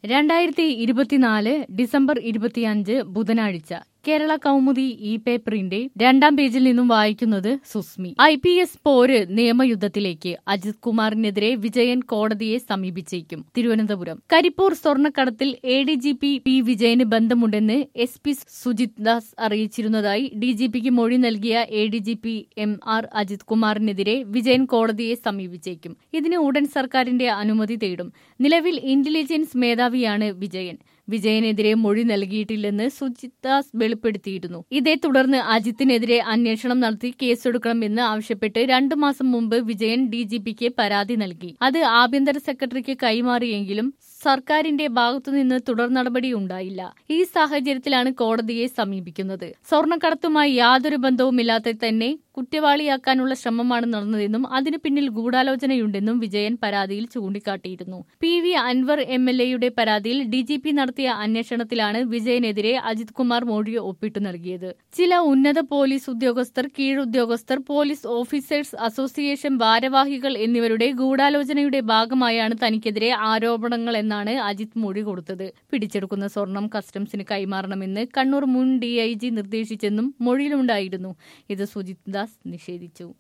രണ്ടായിരത്തി ഇരുപത്തിനാല് ഡിസംബർ ഇരുപത്തിയഞ്ച് ബുധനാഴ്ച കേരള കൗമുദി ഇ പേപ്പറിന്റെ രണ്ടാം പേജിൽ നിന്നും വായിക്കുന്നത് സുസ്മി ഐ പി എസ് പോര് നിയമയുദ്ധത്തിലേക്ക് അജിത് കുമാറിനെതിരെ വിജയൻ കോടതിയെ സമീപിച്ചേക്കും തിരുവനന്തപുരം കരിപ്പൂർ സ്വർണ്ണക്കടത്തിൽ A D G P P വിജയന് ബന്ധമുണ്ടെന്ന് എസ് പി സുജിത് ദാസ് അറിയിച്ചിരുന്നതായി ഡി ജി പിക്ക് മൊഴി നൽകിയ A D G P M R Ajith കുമാറിനെതിരെ വിജയൻ കോടതിയെ സമീപിച്ചേക്കും ഇതിന് ഉടൻ സർക്കാരിന്റെ അനുമതി തേടും നിലവിൽ ഇന്റലിജൻസ് മേധാവിയാണ് വിജയൻ വിജയനെതിരെ മൊഴി നൽകിയിട്ടില്ലെന്ന് സുജിത് ദാസ് വെളിപ്പെടുത്തിയിരുന്നു ഇതേ തുടർന്ന് അജിത്തിനെതിരെ അന്വേഷണം നടത്തി കേസെടുക്കണമെന്ന് ആവശ്യപ്പെട്ട് രണ്ടു മാസം മുമ്പ് വിജയൻ ഡിജിപിക്ക് പരാതി നൽകി അത് ആഭ്യന്തര സെക്രട്ടറിക്ക് കൈമാറിയെങ്കിലും സർക്കാരിന്റെ ഭാഗത്തുനിന്ന് തുടർ നടപടി ഉണ്ടായില്ല ഈ സാഹചര്യത്തിലാണ് കോടതിയെ സമീപിക്കുന്നത് സ്വർണ്ണക്കടത്തുമായി യാതൊരു ബന്ധവുമില്ലാതെ തന്നെ കുറ്റവാളിയാക്കാനുള്ള ശ്രമമാണ് നടന്നതെന്നും അതിനു പിന്നിൽ ഗൂഢാലോചനയുണ്ടെന്നും വിജയൻ പരാതിയിൽ ചൂണ്ടിക്കാട്ടിയിരുന്നു P V Anvar M L എയുടെ പരാതിയിൽ ഡി ജി പി നടത്തിയ അന്വേഷണത്തിലാണ് വിജയനെതിരെ അജിത് കുമാർ മൊഴി ഒപ്പിട്ടു നൽകിയത് ചില ഉന്നത പോലീസ് ഉദ്യോഗസ്ഥർ കീഴുദ്യോഗസ്ഥർ പോലീസ് ഓഫീസേഴ്സ് അസോസിയേഷൻ ഭാരവാഹികൾ എന്നിവരുടെ ഗൂഢാലോചനയുടെ ഭാഗമായാണ് തനിക്കെതിരെ ആരോപണങ്ങൾ എന്നാണ് അജിത് മൊഴി കൊടുത്തത് പിടിച്ചെടുക്കുന്ന സ്വർണം കസ്റ്റംസിന് കൈമാറണമെന്ന് കണ്ണൂർ മുൻ ഡിഐജി നിർദ്ദേശിച്ചെന്നും മൊഴിയിലുണ്ടായിരുന്നു ഇത് സുജിത് ദാസ് നിഷേധിച്ചു